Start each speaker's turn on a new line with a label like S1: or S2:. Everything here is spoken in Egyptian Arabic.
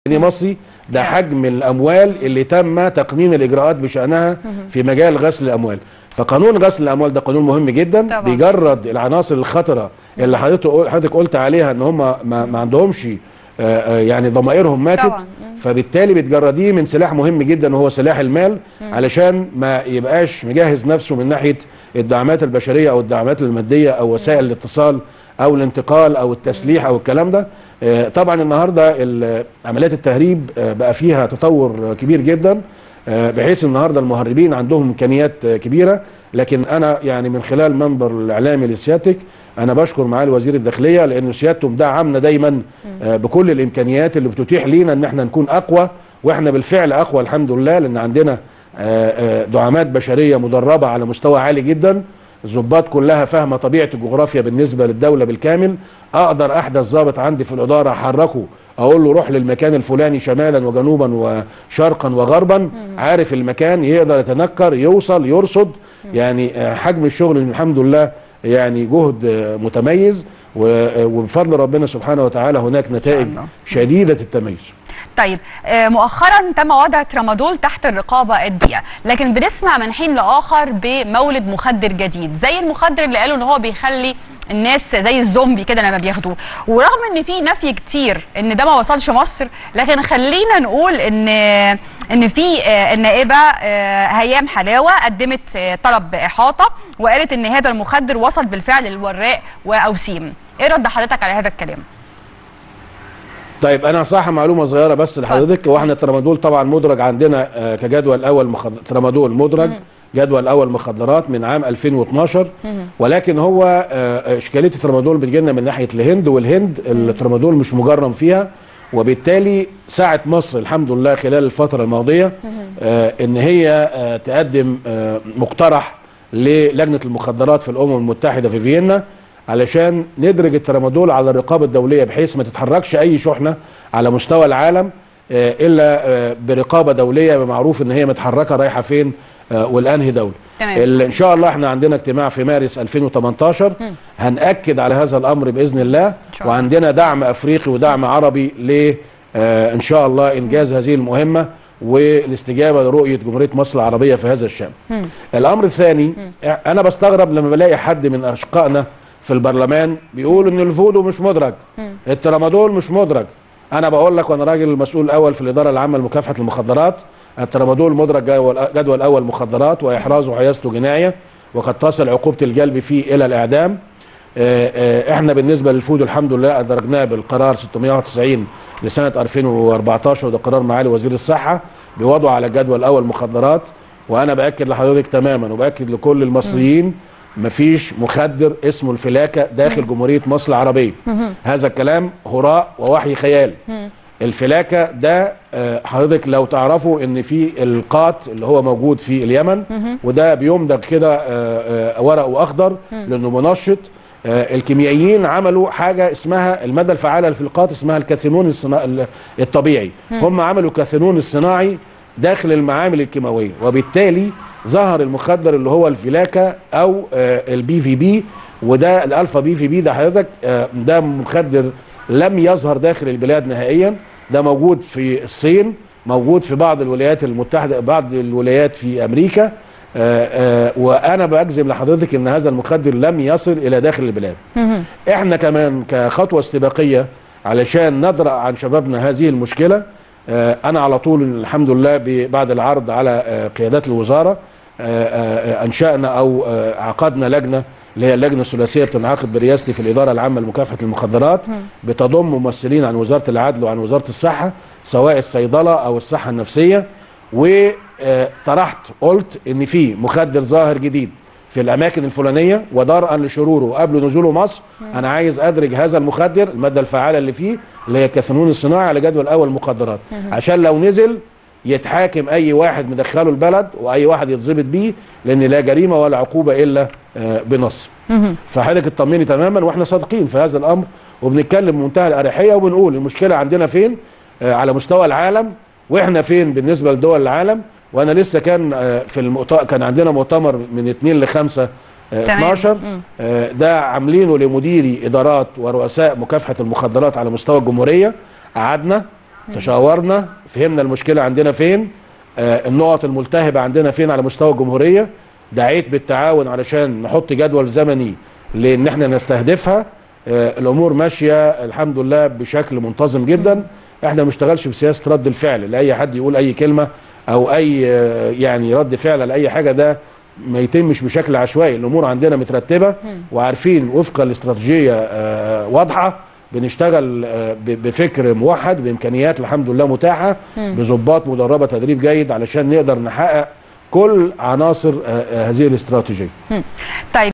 S1: جنيه مصري ده حجم الاموال اللي تم تقنين الاجراءات بشانها في مجال غسل الاموال فقانون غسل الاموال ده قانون مهم جدا
S2: طبعا.
S1: بيجرد العناصر الخطره اللي حضرتك حضرتك قلت عليها ان هم ما, ما عندهمش آه، آه، يعني ضمائرهم ماتت
S2: طبعا.
S1: فبالتالي بتجرديه من سلاح مهم جدا وهو سلاح المال علشان ما يبقاش مجهز نفسه من ناحيه الدعامات البشريه او الدعامات الماديه او وسائل الاتصال او الانتقال او التسليح او الكلام ده آه، طبعا النهارده ال- عمليات التهريب آه، بقى فيها تطور آه، كبير جدا آه، بحيث النهارده المهربين عندهم امكانيات آه، كبيره لكن انا يعني من خلال منبر الاعلامي لسيادتك انا بشكر معالي وزير الداخليه لانه سيادته مدعمنا دايما آه، بكل الامكانيات اللي بتتيح لينا ان احنا نكون اقوى واحنا بالفعل اقوى الحمد لله لان عندنا آه، آه، دعامات بشريه مدربه على مستوى عالي جدا الضباط كلها فاهمه طبيعه الجغرافيا بالنسبه للدوله بالكامل اقدر احدث ضابط عندي في الاداره احركه اقول له روح للمكان الفلاني شمالا وجنوبا وشرقا وغربا عارف المكان يقدر يتنكر يوصل يرصد يعني آه، حجم الشغل الحمد لله يعني جهد آه، متميز و- آه، وبفضل ربنا سبحانه وتعالى هناك نتائج
S2: الله.
S1: شديده التميز
S2: طيب آه، مؤخرا تم وضع ترامادول تحت الرقابه الدوليه لكن بنسمع من حين لاخر بمولد مخدر جديد زي المخدر اللي قالوا ان هو بيخلي الناس زي الزومبي كده لما بياخدوه ورغم ان في نفي كتير ان ده ما وصلش مصر لكن خلينا نقول ان ان في آه، النائبه آه، هيام حلاوه قدمت آه، طلب احاطه وقالت ان هذا المخدر وصل بالفعل للوراق واوسيم ايه رد حضرتك على هذا الكلام
S1: طيب انا صح معلومه صغيره بس لحضرتك واحنا الترامادول طبعا مدرج عندنا آه، كجدول اول مخد... ترامادول مدرج جدول اول مخدرات من عام 2012 ولكن هو آه، اشكاليه الترامادول بتجي لنا من ناحيه الهند والهند الترامادول مش مجرم فيها وبالتالي سعت مصر الحمد لله خلال الفتره الماضيه آه، ان هي آه، تقدم آه، مقترح للجنه المخدرات في الامم المتحده في فيينا علشان ندرج الترامادول على الرقابه الدوليه بحيث ما تتحركش اي شحنه على مستوى العالم آه، الا آه، برقابه دوليه معروف ان هي متحركه رايحه فين آه، والانهي دوله
S2: تمام.
S1: ال- ان شاء الله احنا عندنا اجتماع في مارس 2018 هنأكد على هذا الامر باذن الله
S2: شاء الله.
S1: وعندنا دعم افريقي ودعم عربي ل آه، ان شاء الله انجاز هذه المهمه والاستجابه لرؤيه جمهوريه مصر العربيه في هذا الشان. الامر الثاني انا بستغرب لما بلاقي حد من اشقائنا في البرلمان بيقول ان الفودو مش مدرج الترامادول مش مدرج انا بقول لك وانا راجل المسؤول الاول في الاداره العامه لمكافحه المخدرات الترامادول مدرج جدول جدول اول مخدرات واحرازه وحيازته جنايه وقد تصل عقوبه الجلب فيه الى الاعدام آه، آه، احنا بالنسبه للفود الحمد لله ادرجناه بالقرار 691 لسنه 2014 وده قرار معالي وزير الصحه بوضعه على الجدول الاول مخدرات وانا باكد لحضرتك تماما وباكد لكل المصريين مفيش مخدر اسمه الفلاكه داخل جمهوريه مصر العربيه هذا الكلام هراء ووحي خيال الفلاكه ده آه، حضرتك لو تعرفوا ان في القات اللي هو موجود في اليمن وده بيمدغ كده آه، آه، ورقه اخضر لانه منشط آه، الكيميائيين عملوا حاجه اسمها الماده الفعاله في القات اسمها الكاثينون الصنا... ال- الطبيعي هم عملوا كاثينون الصناعي داخل المعامل الكيماويه وبالتالي ظهر المخدر اللي هو الفلاكه او البي في بي وده الالفا بي في بي ده حضرتك آه، ده مخدر لم يظهر داخل البلاد نهائيا ده موجود في الصين موجود في بعض الولايات المتحده بعض الولايات في امريكا آه، آه، وانا بجزم لحضرتك ان هذا المخدر لم يصل الى داخل البلاد احنا كمان كخطوه استباقيه علشان ندرأ عن شبابنا هذه المشكله آه، انا على طول الحمد لله ب- بعد العرض على آه، قيادات الوزاره آه، آه، انشانا او آه، عقدنا لجنه اللي هي اللجنه الثلاثيه بتنعقد برئاستي في الاداره العامه لمكافحه المخدرات بتضم ممثلين عن وزاره العدل وعن وزاره الصحه سواء الصيدله او الصحه النفسيه وطرحت قلت ان في مخدر ظاهر جديد في الاماكن الفلانيه ودرءا لشروره قبل نزوله مصر انا عايز ادرج هذا المخدر الماده الفعاله اللي فيه اللي هي الكاثينون الصناعي على جدول اول مخدرات عشان لو نزل يتحاكم اي واحد مدخله البلد واي واحد يتظبط بيه لان لا جريمه ولا عقوبه الا آه، بنص فحضرتك اطمني تماما واحنا صادقين في هذا الامر وبنتكلم بمنتهى الاريحيه وبنقول المشكله عندنا فين آه، على مستوى العالم واحنا فين بالنسبه لدول العالم وانا لسه كان آه، في المؤتمر كان عندنا مؤتمر من 2 ل 5
S2: تمام.
S1: 12 آه، ده عاملينه لمديري ادارات ورؤساء مكافحه المخدرات على مستوى الجمهوريه قعدنا تشاورنا فهمنا المشكله عندنا فين آه النقط الملتهبه عندنا فين على مستوى الجمهوريه دعيت بالتعاون علشان نحط جدول زمني لان احنا نستهدفها آه الامور ماشيه الحمد لله بشكل منتظم جدا احنا ما بنشتغلش بسياسه رد الفعل لاي حد يقول اي كلمه او اي آه يعني رد فعل لاي حاجه ده ما يتمش بشكل عشوائي الامور عندنا مترتبه وعارفين وفق الاستراتيجيه آه واضحه بنشتغل آه ب- بفكر موحد بامكانيات الحمد لله متاحه بظباط مدربه تدريب جيد علشان نقدر نحقق كل عناصر آه، آه، هذه الاستراتيجيه
S2: طيب